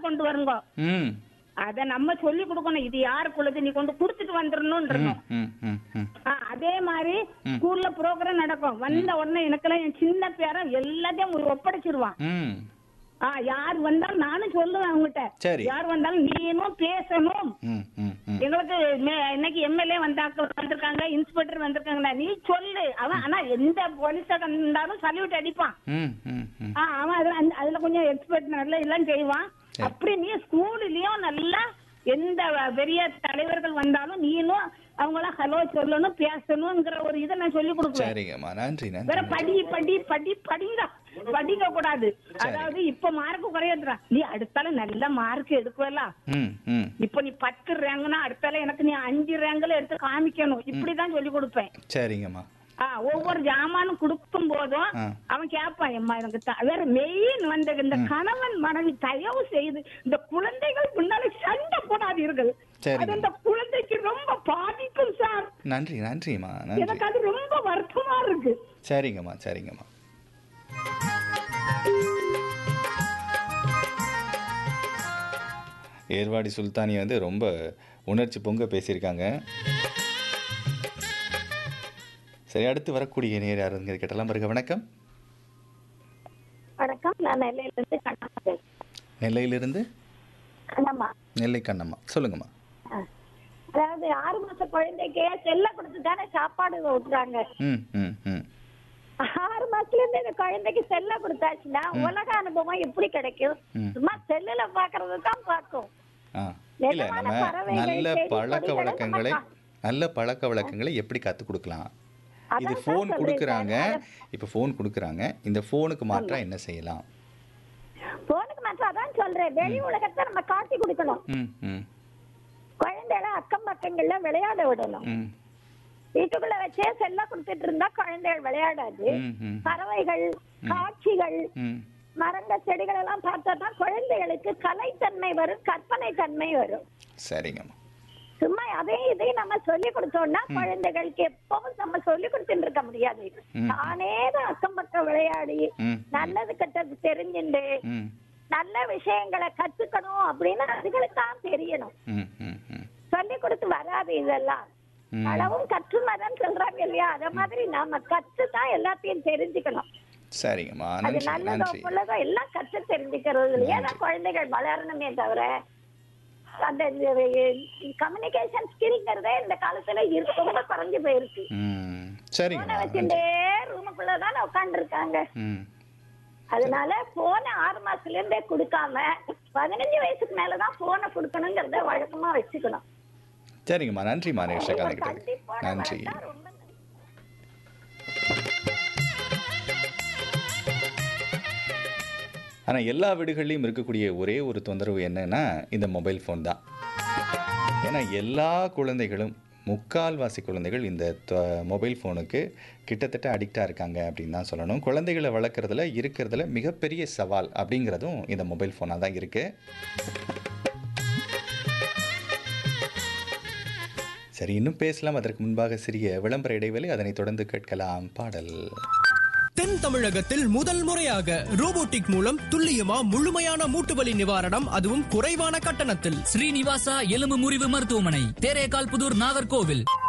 கொண்டு வருங்க ம் அத நம்ம சொல்லி கொடுக்கணும் இது யாருக்குள்ளது நீ கொண்டு கொடுத்துட்டு வந்துடணும் ம் ம் ம் அதே மாதிரி ஸ்கூல்ல ப்ரோக்ராம் நடக்கும் வந்த உடனே எனக்கெல்லாம் என் சின்ன பேரன் எல்லாத்தையும் ஒரு ஒப்படைச்சிருவான் ம் ஆ யார் வந்தாலும் நானும் சொல்லுவேன் அவங்ககிட்ட சரி. யார் வந்தாலும் நீனும் பேசணும் ம் ம் ம் எங்களுக்கு மே- இன்னைக்கு எம்எல்ஏ வந்தாக்க வந்திருக்காங்க இன்ஸ்பெக்டர் வந்திருக்காங்களா நீ சொல்லு அவன் ஆனா எந்த போலீஸா இருந்தாலும் சல்யூட் அடிப்பான் ம் ம் ம் ஆ, அவன் அதுல அந்த- அதுல கொஞ்சம் எக்ஸ்பர்ட் நல்லா எல்லாம் செய்வான் சரி. அப்படி நீ ஸ்கூல்லயும் நல்லா எந்த பெரிய தலைவர்கள் வந்தாலும் நீனும் அவங்களாம் ஹலோ சொல்லணும் பேசணுங்கிற ஒரு இதை நான் சொல்லி கொடுக்குறேன் சரிங்கம்மா நன்றி வேற நன்றி படி படி படி படிங்க படிக்க கூடாது அதாவது இப்ப மார்க் குறையதுடா நீ அடுத்தால நல்ல மார்க் எடுக்கல ம் ம் இப்ப நீ பத்து ரேங்க்னா அடுத்தால எனக்கு நீ அஞ்சு ரேங்க்ல எடுத்து காமிக்கணும் இப்படிதான் சொல்லி கொடுப்பேன் சரிங்கம்மா ஆ, ஒவ்வொரு ஜாமானும் கொடுக்கும் போதும் ஆ. அவன் கேட்பான் எம்மா எனக்கு த- வேற மெயின் வந்து இந்த கணவன் மனைவி தயவு செய்து இந்த குழந்தைகள் முன்னால சண்டை போடாதீர்கள் சரிங்க. அது இந்த குழந்தைக்கு ரொம்ப பாதிக்கும் சார் நன்றி நன்றிம்மா நன்றி எனக்கு அது ரொம்ப வருத்தமா இருக்கு சரிங்கம்மா சரிங்கம்மா ஏர்வாடி சுல்தானி வந்து ரொம்ப உணர்ச்சி பொங்க பேசியிருக்காங்க சரி அடுத்து வரக்கூடிய நேர் யாருங்க கேட்டலாம் பாருங்க வணக்கம் வணக்கம் நான் நெல்லையில இருந்து கண்ணம்மா பேசுறேன். நெல்லையிலிருந்து கண்ணம்மா நெல்லை கண்ணம்மா சொல்லுங்கம்மா ஆ. அதாவது ஆறு மாச குழந்தைக்கு செல்ல கொடுத்து தானே சாப்பாடு ஊட்டுறாங்க ம் ம் ம் ஆறு மாசத்துல இருந்து இந்த குழந்தைக்கு செல்ல கொடுத்தாச்சுன்னா உலக அனுபவம் எப்படி கிடைக்கும் ம். சும்மா செல்லுல பாக்குறது தான் பார்க்கும் ஆ இல்லை நிஜமான நம்ம பறவைகள், நல்ல செடி, பழக்க கொடிகளை வழக்கங்களை நம்ம நல்ல பழக்க வழக்கங்களை எப்படி கற்றுக் கொடுக்கலாம் இது அதான் ஃபோன் சொல்றேன் கொடுக்குறாங்க சார். இப்போ ஃபோன் கொடுக்குறாங்க இந்த ஃபோனுக்கு மாற்றா என்ன செய்யலாம் போனுக்கு மாற்றம் அதான் சொல்றேன் வெளி உலகத்தை நம்ம காட்டி கொடுக்கணும் ம் ம் குழந்தைகளை அக்கம் பக்கங்கள்ல விளையாட விடணும் ம் வீட்டுக்குள்ள வச்சே செல்ல கொடுத்துட்டு இருந்தா குழந்தைகள் விளையாடாது ம் ம் பறவைகள் காட்சிகள் ம் மரங்கள் செடிகள் எல்லாம் பார்த்தா தான் குழந்தைகளுக்கு கலைத்தன்மை வரும் கற்பனை தன்மை வரும் சரிங்கம்மா சும்மா அதே இதே நம்ம சொல்லி கொடுத்தோம்னா குழந்தைகளுக்கு எப்பவும் நம்ம சொல்லி கொடுத்துட்டு இருக்க முடியாது ம். தானே தான் அக்கம் பக்கம் விளையாடி ம் நல்லது கெட்டது தெரிஞ்சுண்டு ம் நல்ல விஷயங்களை கத்துக்கணும் அப்படின்னு அதுகளுக்கு தான் தெரியணும் ம் ம் ம் சொல்லி கொடுத்து வராது இதெல்லாம் ம். களவும் கற்று மரம் சொல்றாங்க இல்லையா அத மாதிரி நாம கத்து தான் எல்லாத்தையும் தெரிஞ்சுக்கணும் சரிங்கம்மா அது நன்றி நல்லதோ நன்றி புள்ளதோ எல்லாம் கத்து தெரிஞ்சுக்கிறது இல்லையா தான் குழந்தைகள் வளரணுமே தவிர அந்த கம்யூனிகேஷன் ஸ்கில்ங்கிறதே இந்த காலத்துல இருக்கு ரொம்ப குறைஞ்சு போயிருக்கு ம் போனை சரிங்கம்மா நன்றி வச்சுட்டே ரூமுக்குள்ளதானே உட்கார்ந்து இருக்காங்க ம் அதனால போனை ஆறு மாசத்துல இருந்தே கொடுக்காம பதினஞ்சு வயசுக்கு மேலதான் போனை கொடுக்கணுங்கிறத வழக்கமா வச்சுக்கணும் சரிங்கம்மா நன்றிம்மா நேஷா கலக்கிட்டது கண்டிப்பா நன்றி ரொம்ப நன்றி. ஆனால் எல்லா வீடுகள்லையும் இருக்கக்கூடிய ஒரே ஒரு தொந்தரவு என்னன்னா இந்த மொபைல் ஃபோன் தான் ஏன்னா எல்லா குழந்தைகளும் முக்கால்வாசி குழந்தைகள் இந்த தொ- மொபைல் ஃபோனுக்கு கிட்டத்தட்ட அடிக்டாக இருக்காங்க அப்படின்னு தான் சொல்லணும் குழந்தைகளை வளர்க்குறதுல இருக்கிறதுல மிகப்பெரிய சவால் அப்படிங்கிறதும் இந்த மொபைல் ஃபோனாக தான் இருக்குது சரி இன்னும் பேசலாம் அதற்கு முன்பாக சிறிய விளம்பர இடைவெளி அதனைத் தொடர்ந்து கேட்கலாம் பாடல் தென் தமிழகத்தில் முதல் முறையாக ரோபோட்டிக் மூலம் துல்லியமா முழுமையான மூட்டு வலி நிவாரணம் அதுவும் குறைவான கட்டணத்தில் ஸ்ரீனிவாசா எலும்பு முறிவு மருத்துவமனை தேரேகால் புதூர் நாகர்கோவில்